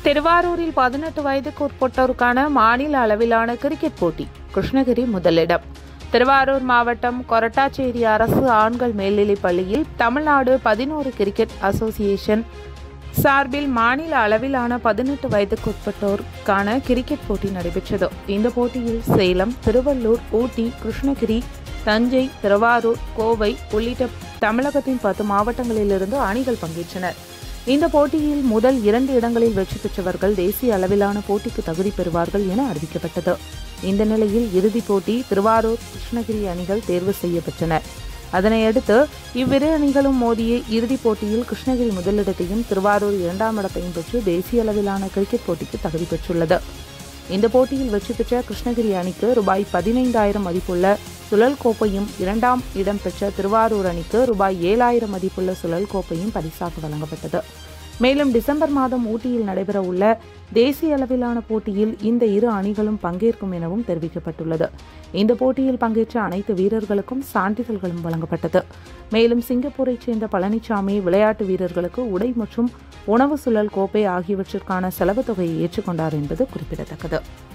திருவாரூரில் பதினெட்டு வயதுக்கு உட்பட்டோருக்கான மாநில அளவிலான கிரிக்கெட் போட்டி கிருஷ்ணகிரி முதலிடம் திருவாரூர் மாவட்டம் கொரட்டாச்சேரி அரசு ஆண்கள் மேல்நிலைப் பள்ளியில் தமிழ்நாடு பதினோரு கிரிக்கெட் அசோசியேஷன் சார்பில் மாநில அளவிலான பதினெட்டு வயதுக்கு உட்பட்டோருக்கான கிரிக்கெட் போட்டி நடைபெற்றது இந்த போட்டியில் சேலம் திருவள்ளூர் ஊட்டி கிருஷ்ணகிரி தஞ்சை திருவாரூர் கோவை உள்ளிட்ட தமிழகத்தின் பத்து மாவட்டங்களிலிருந்து அணிகள் பங்கேற்றனர் இந்த போட்டியில் முதல் இரண்டு இடங்களில் வெற்றி பெற்றவர்கள் தேசிய அளவிலான போட்டிக்கு தகுதி பெறுவார்கள் என அறிவிக்கப்பட்டது இந்த நிலையில் இறுதிப் போட்டி திருவாரூர் கிருஷ்ணகிரி அணிகள் தேர்வு செய்யப்பட்டன அதனையடுத்து இவ்விரு அணிகளும் மோதிய இறுதிப் போட்டியில் கிருஷ்ணகிரி முதலிடத்தையும் திருவாரூர் இரண்டாம் இடத்தையும் பெற்று தேசிய அளவிலான கிரிக்கெட் போட்டிக்கு தகுதி பெற்றுள்ளது இந்த போட்டியில் வெற்றி பெற்ற கிருஷ்ணகிரி அணிக்கு ரூபாய் பதினைந்தாயிரம் மதிப்புள்ள சுழல் கோப்பையும் இரண்டாம் இடம் பெற்ற திருவாரூர் அணிக்கு ரூபாய் ஏழாயிரம் மதிப்புள்ள சுழல் கோப்பையும் பரிசாக வழங்கப்பட்டது மேலும் டிசம்பர் மாதம் ஊட்டியில் நடைபெற உள்ள தேசிய அளவிலான போட்டியில் இந்த இரு அணிகளும் பங்கேற்கும் எனவும் தெரிவிக்கப்பட்டுள்ளது இந்த போட்டியில் பங்கேற்ற அனைத்து வீரர்களுக்கும் சான்றிதழ்களும் வழங்கப்பட்டது மேலும் சிங்கப்பூரைச் சேர்ந்த பழனிசாமி விளையாட்டு வீரர்களுக்கு உடை மற்றும் உணவு சுழல் கோப்பை ஆகியவற்றிற்கான செலவுத் தொகையை ஏற்றுக்கொண்டார் என்பது குறிப்பிடத்தக்கது